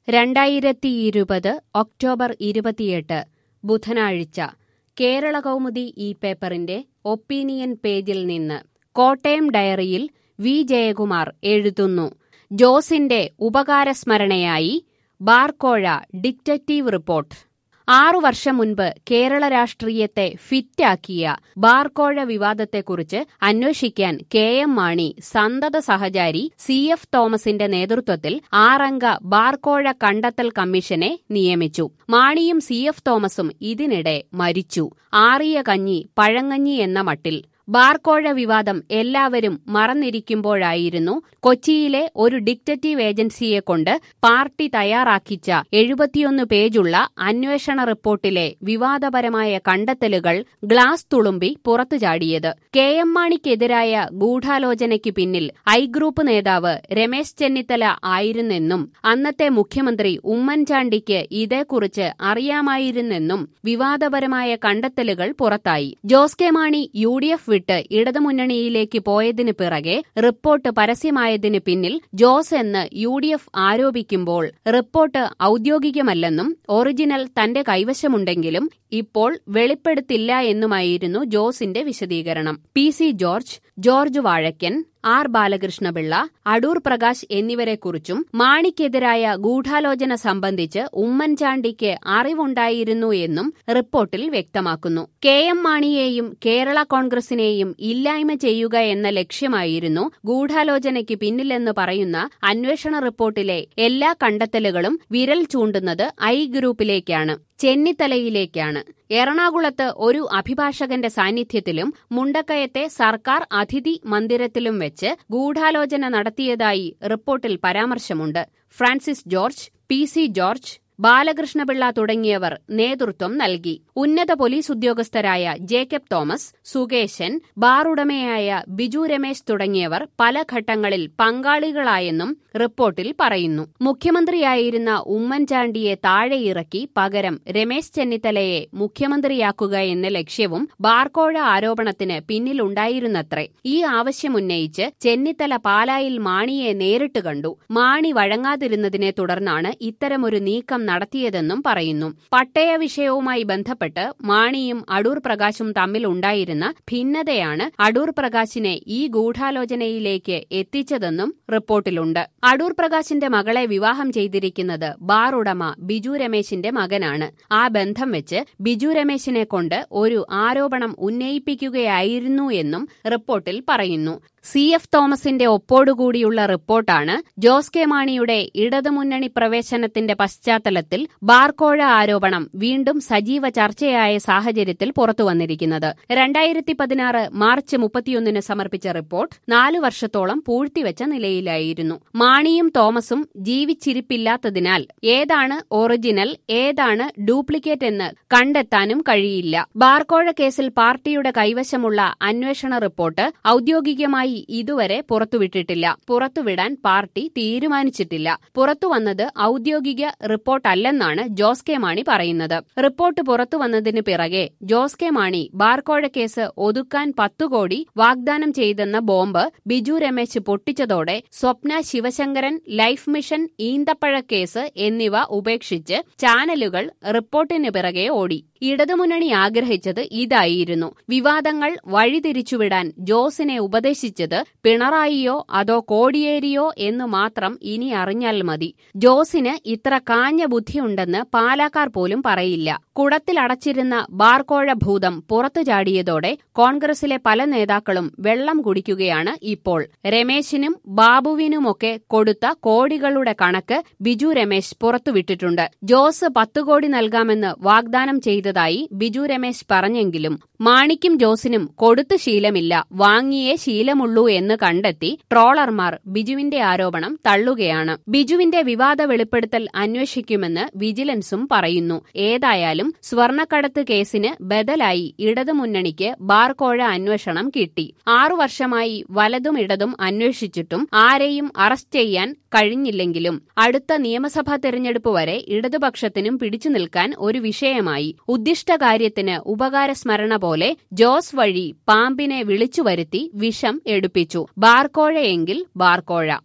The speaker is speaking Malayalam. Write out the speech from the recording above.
രണ്ടായിരത്തി ഇരുപത് ഒക്ടോബർ ഇരുപത്തിയെട്ട് ബുധനാഴ്ച കേരള കൗമുദി ഈ പേപ്പറിന്റെ ഒപ്പീനിയൻ പേജിൽ നിന്ന് കോട്ടയം ഡയറിയിൽ വി ജയകുമാർ എഴുതുന്നു ജോസിന്റെ ഉപകാരസ്മരണയായി ബാർക്കോഴ ഡിറ്റക്റ്റീവ് റിപ്പോർട്ട് ആറു വർഷം മുൻപ് കേരള രാഷ്ട്രീയത്തെ ഫിറ്റാക്കിയ ബാർക്കോഴ വിവാദത്തെക്കുറിച്ച് അന്വേഷിക്കാൻ കെ എം മാണി സന്തത സഹചാരി സി എഫ് തോമസിന്റെ നേതൃത്വത്തിൽ ആറംഗ ബാർക്കോഴ കണ്ടെത്തൽ കമ്മീഷനെ നിയമിച്ചു മാണിയും സി എഫ് തോമസും ഇതിനിടെ മരിച്ചു ആറിയ കഞ്ഞി പഴങ്ങഞ്ഞി എന്ന മട്ടിൽ ബാർക്കോഴ വിവാദം എല്ലാവരും മറന്നിരിക്കുമ്പോഴായിരുന്നു കൊച്ചിയിലെ ഒരു ഡിക്റ്ററ്റീവ് ഏജൻസിയെ കൊണ്ട് പാർട്ടി തയ്യാറാക്കിച്ച എഴുപത്തിയൊന്ന് പേജുള്ള അന്വേഷണ റിപ്പോർട്ടിലെ വിവാദപരമായ കണ്ടെത്തലുകൾ ഗ്ലാസ് തുളുമ്പി പുറത്തു ചാടിയത് കെ എം മാണിക്കെതിരായ ഗൂഢാലോചനയ്ക്ക് പിന്നിൽ ഐ ഗ്രൂപ്പ് നേതാവ് രമേശ് ചെന്നിത്തല ആയിരുന്നെന്നും അന്നത്തെ മുഖ്യമന്ത്രി ഉമ്മൻചാണ്ടിക്ക് ഇതേക്കുറിച്ച് അറിയാമായിരുന്നെന്നും വിവാദപരമായ കണ്ടെത്തലുകൾ പുറത്തായി Jose K Mani U D F വിട്ട് ഇടതുമുന്നണിയിലേക്ക് പോയതിനു പിറകെ റിപ്പോർട്ട് പരസ്യമായതിന് പിന്നിൽ ജോസ് എന്ന് യു ഡി എഫ് ആരോപിക്കുമ്പോൾ റിപ്പോർട്ട് ഔദ്യോഗികമല്ലെന്നും ഒറിജിനൽ തന്റെ കൈവശമുണ്ടെങ്കിലും ഇപ്പോൾ വെളിപ്പെടുത്തില്ല എന്നുമായിരുന്നു ജോസിന്റെ വിശദീകരണം P C George George Vazhakkan R Balakrishnapillai Adoor Prakash എന്നിവരെക്കുറിച്ചും മാണിക്കെതിരായ ഗൂഢാലോചന സംബന്ധിച്ച് ഉമ്മൻചാണ്ടിക്ക് അറിവുണ്ടായിരുന്നു എന്നും റിപ്പോർട്ടിൽ വ്യക്തമാക്കുന്നു കെ എം മാണിയെയും കേരള കോൺഗ്രസിനെയും ഇല്ലായ്മ ചെയ്യുക എന്ന ലക്ഷ്യമായിരുന്നു ഗൂഢാലോചനയ്ക്ക് പിന്നിലെന്ന് പറയുന്ന അന്വേഷണ റിപ്പോർട്ടിലെ എല്ലാ കണ്ടെത്തലുകളും വിരൽ ചൂണ്ടുന്നത് ഐ ഗ്രൂപ്പിലേക്കാണ് ചെന്നിത്തലയിലേക്കാണ് എറണാകുളത്ത് ഒരു അഭിഭാഷകന്റെ സാന്നിധ്യത്തിലും മുണ്ടക്കയത്തെ സർക്കാർ അതിഥി മന്ദിരത്തിലും വെച്ച് ഗൂഢാലോചന നടത്തിയതായി റിപ്പോർട്ടിൽ പരാമർശമുണ്ട് ഫ്രാൻസിസ് ജോർജ് പി സി ജോർജ് ബാലകൃഷ്ണപിള്ള തുടങ്ങിയവർ നേതൃത്വം നൽകി ഉന്നത പോലീസ് ഉദ്യോഗസ്ഥരായ ജേക്കബ് തോമസ് സുകേശൻ ബാറുടമയായ ബിജു രമേശ് തുടങ്ങിയവർ പല ഘട്ടങ്ങളിൽ പങ്കാളികളായെന്നും റിപ്പോർട്ടിൽ പറയുന്നു മുഖ്യമന്ത്രിയായിരുന്ന ഉമ്മൻചാണ്ടിയെ താഴെയിറക്കി പകരം രമേശ് ചെന്നിത്തലയെ മുഖ്യമന്ത്രിയാക്കുക എന്ന ലക്ഷ്യവും ബാർക്കോഴ ആരോപണത്തിന് പിന്നിലുണ്ടായിരുന്നത്രേ ഈ ആവശ്യമുന്നയിച്ച് ചെന്നിത്തല പാലായിൽ മാണിയെ നേരിട്ട് കണ്ടു മാണി വഴങ്ങാതിരുന്നതിനെ തുടർന്നാണ് ഇത്തരമൊരു നീക്കം നടത്തിയതെന്നും പറയുന്നു പട്ടയ വിഷയവുമായി ബന്ധപ്പെട്ട് മാണിയും അടൂർ പ്രകാശും തമ്മിലുണ്ടായിരുന്ന ഭിന്നതയാണ് അടൂർ പ്രകാശിനെ ഈ ഗൂഢാലോചനയിലേക്ക് എത്തിച്ചതെന്നും റിപ്പോർട്ടിലുണ്ട് അടൂർ പ്രകാശിന്റെ മകളെ വിവാഹം ചെയ്തിരിക്കുന്നത് ബാർ ഉടമ ബിജു രമേശിന്റെ മകനാണ് ആ ബന്ധം വെച്ച് ബിജു രമേശിനെ കൊണ്ട് ഒരു ആരോപണം ഉന്നയിപ്പിക്കുകയായിരുന്നു എന്നും റിപ്പോർട്ടിൽ പറയുന്നു സി എഫ് തോമസിന്റെ ഒപ്പോടുകൂടിയുള്ള റിപ്പോർട്ടാണ് ജോസ് കെ മാണിയുടെ ഇടതുമുന്നണി പ്രവേശനത്തിന്റെ പശ്ചാത്തലത്തിൽ ബാർക്കോഴ ആരോപണം വീണ്ടും സജീവ ചർച്ചയായ സാഹചര്യത്തിൽ പുറത്തുവന്നിരിക്കുന്നത് രണ്ടായിരത്തി പതിനാറ് മാർച്ച് മുപ്പത്തിയൊന്നിന് സമർപ്പിച്ച റിപ്പോർട്ട് നാലു വർഷത്തോളം പൂഴ്ത്തിവെച്ച നിലയിലായിരുന്നു മാണിയും തോമസും ജീവിച്ചിരിപ്പില്ലാത്തതിനാൽ ഏതാണ് ഒറിജിനൽ ഏതാണ് ഡ്യൂപ്ലിക്കേറ്റ് എന്ന് കണ്ടെത്താനും കഴിയില്ല ബാർക്കോഴ കേസിൽ പാർട്ടിയുടെ കൈവശമുള്ള അന്വേഷണ റിപ്പോർട്ട് ഔദ്യോഗികമായി ഇതുവരെ പുറത്തുവിട്ടിട്ടില്ല പുറത്തുവിടാൻ പാർട്ടി തീരുമാനിച്ചിട്ടില്ല പുറത്തുവന്നത് ഔദ്യോഗിക റിപ്പോർട്ടല്ലെന്നാണ് ജോസ് കെ മാണി പറയുന്നത് റിപ്പോർട്ട് പുറത്തുവന്നതിന് പിറകെ ജോസ് കെ മാണി ബാർക്കോഴ കേസ് ഒതുക്കാൻ പത്തു കോടി വാഗ്ദാനം ചെയ്തെന്ന ബോംബ് ബിജു രമേശ് പൊട്ടിച്ചതോടെ സ്വപ്ന ശിവശങ്കരൻ ലൈഫ് മിഷൻ ഈന്തപ്പഴ കേസ് എന്നിവ ഉപേക്ഷിച്ച് ചാനലുകൾ റിപ്പോർട്ടിന് പിറകെ ഓടി ഇടതുമുന്നണി ആഗ്രഹിച്ചത് ഇതായിരുന്നു വിവാദങ്ങൾ വഴിതിരിച്ചുവിടാൻ ജോസിനെ ഉപദേശിച്ചത് പിണറായിയോ അതോ കോടിയേരിയോ എന്ന് മാത്രം ഇനി അറിഞ്ഞാൽ മതി ജോസിന് ഇത്ര കാഞ്ഞ ബുദ്ധിയുണ്ടെന്ന് പാലാക്കാർ പോലും പറയില്ല കുടത്തിലടച്ചിരുന്ന ബാർക്കോഴ ഭൂതം പുറത്തു ചാടിയതോടെ കോൺഗ്രസിലെ പല നേതാക്കളും വെള്ളം കുടിക്കുകയാണ് ഇപ്പോൾ രമേശിനും ബാബുവിനുമൊക്കെ കൊടുത്ത കോടികളുടെ കണക്ക് ബിജു രമേശ് പുറത്തുവിട്ടിട്ടുണ്ട് ജോസ് പത്തു കോടി നൽകാമെന്ന് വാഗ്ദാനം ചെയ്തതായി ബിജു രമേശ് പറഞ്ഞെങ്കിലും മാണിക്കും ജോസിനും കൊടുത്തു ശീലമില്ല വാങ്ങിയേ ശീലമുള്ളൂ എന്ന് കണ്ടെത്തി ട്രോളർമാർ ബിജുവിന്റെ ആരോപണം തള്ളുകയാണ് ബിജുവിന്റെ വിവാദ വെളിപ്പെടുത്തൽ അന്വേഷിക്കുമെന്ന് വിജിലൻസും പറയുന്നു ഏതായാലും സ്വർണക്കടത്ത് കേസിന് ബദലായി ഇടതുമുന്നണിക്ക് ബാർക്കോഴ അന്വേഷണം കിട്ടി ആറു വർഷമായി വലതും ഇടതും അന്വേഷിച്ചിട്ടും ആരെയും അറസ്റ്റ് ചെയ്യാൻ കഴിഞ്ഞില്ലെങ്കിലും അടുത്ത നിയമസഭാ തെരഞ്ഞെടുപ്പ് വരെ ഇടതുപക്ഷത്തിനും പിടിച്ചു നിൽക്കാൻ ഒരു വിഷയമായി ഉദ്ദിഷ്ട കാര്യത്തിന് ഉപകാരസ്മരണ പോലെ ജോസ് വഴി പാമ്പിനെ വിളിച്ചു വരുത്തി വിഷം എടുപ്പിച്ചു ബാർക്കോഴയെങ്കിൽ ബാർക്കോഴ